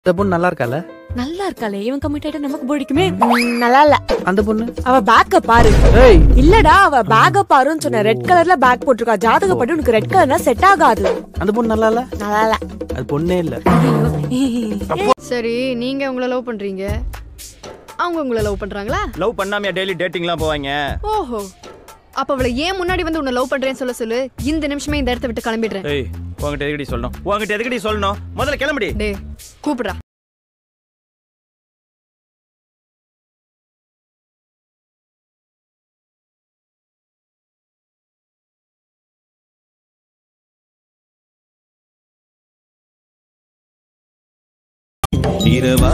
இந்த பொண்ணு நல்லா இருக்கால நல்லா இருக்காளே இவன் கமிட் ஆயிட்டா நமக்கு பிடிக்குமே ம், நல்லா இல்ல அந்த பொண்ணு அவ பேக்க பாரு ஏய் இல்லடா அவ பேக்க பாருன்னு சொன்ன ரெட் கலர்ல பேக் போட்டிருக்கா ஜாதகப்படி உனக்கு ரெட் கலர்னா செட் ஆகாது அந்த பொண்ணு நல்லா இல்ல நல்லா இல்ல அது பொண்ணே இல்ல சரி நீங்க உங்களை லவ் பண்றீங்க அவங்க உங்களை லவ் பண்றாங்களா லவ் பண்ணாமையா டெய்லி டேட்டிங்லாம் போவாங்க ஓஹோ அப்ப அவளை ஏன் முன்னாடி வந்து உன்னை லவ் பண்றேன்னு சொல்ல சொல்லு இந்த நிமிஷமே இந்த இடத்த விட்டு கிளம்பிடுறேன் ஏய் உங்ககிட்ட எதுக்கடி சொல்லணும் உங்ககிட்ட எதுக்கடி சொல்லணும் முதல்ல கிளம்புடி டேய் கூப்பிடுறா இரவா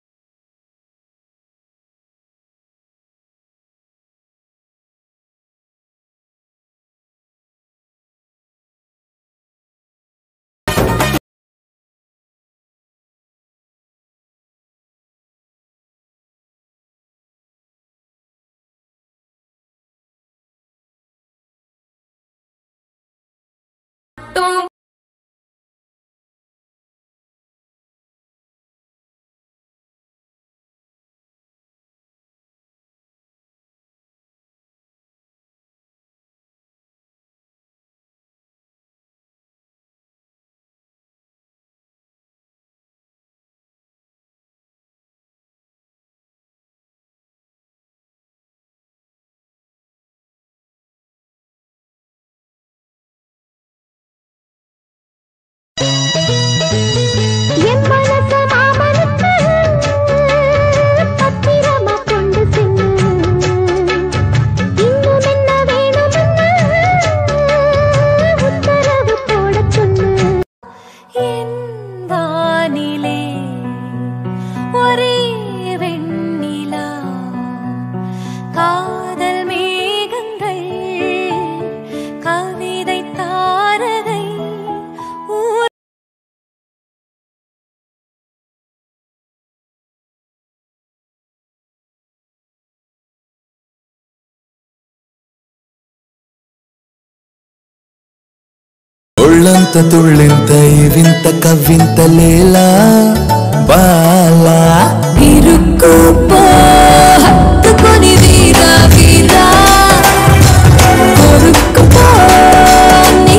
என் மனச மாமனுக்கு பத்திரமா கொண்டு சென்று இன்னும் என்ன வேணும்னு உத்தரவு போடச் சொல்லு என் வானிலே ஒரே வெண்ணிலா காதல் மேகங்கள் கவிதை தாரகை ஊர் ఒళ్ళంత తుళ్ళింత ఇవింత కవ్వింత లేలా బాలా ఇరుక్కుపో హత్తుకొని వీరా వీరా కొరుక్కుపో నీ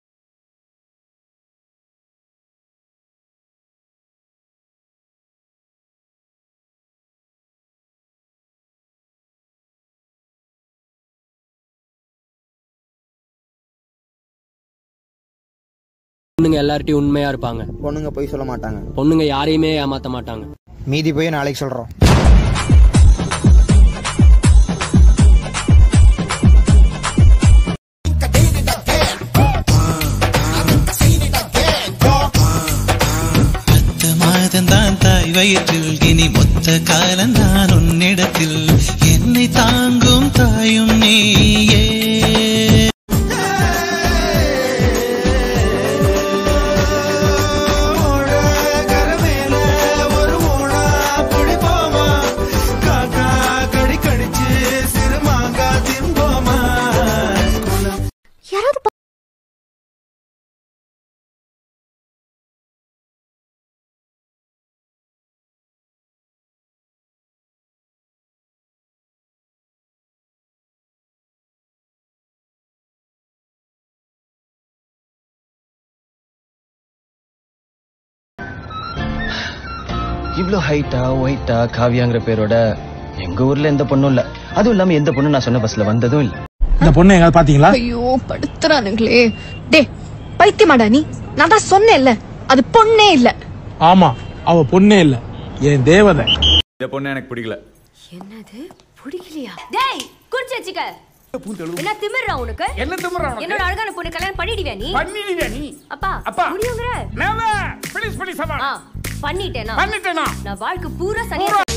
பொண்ணுங்க எல்லார்ட்டையும் உண்மையா இருப்பாங்க பொண்ணுங்க போய் சொல்ல மாட்டாங்க பொண்ணுங்க யாரையுமே ஏமாத்த மாட்டாங்க மீதி போய் நாளைக்கு சொல்றோம் பத்து மாதம்தான் தாய் வயிற்றில் இனி மொத்த காலம் நான் உன்னிடத்தில் என்னை தாங்கும் தாயும் நீயே யாராவது பா- இவ்ளோ ஹைட்டா ஒயிட்டா காவியாங்கிற பேரோட எங்க ஊர்ல எந்த பொண்ணும் இல்ல அதுவும் இல்லாம எந்த பொண்ணும் நான் சொன்ன பஸ்ல வந்ததும் இல்ல இந்த பொண்ணு எங்காவது பாத்தீங்களா ஐயோ படுத்துறானுங்களே டே பைத்தியமாடா நீ நான் தான் சொன்னேன்ல அது பொண்ணே இல்ல ஆமா அவ பொண்ணே இல்ல என் தேவதை இந்த பொண்ணு எனக்கு பிடிக்கல என்னது பிடிக்கலையா டேய் குடிச்சு வச்சுக்க என்ன திமிர்றா உனக்கு என்ன திமிரா என்னோட அழகான பொண்ணு கல்யாணம் பண்ணிடுவியா நீ பண்ணிடுவியா நீ அப்பா அப்பா. முடியுங்கிற ப்ளீஸ் ப்ளீஸ் ஆ பண்ணிட்டேனா பண்ணிட்டேனா நான் வாழ்க்கை பூரா சரியா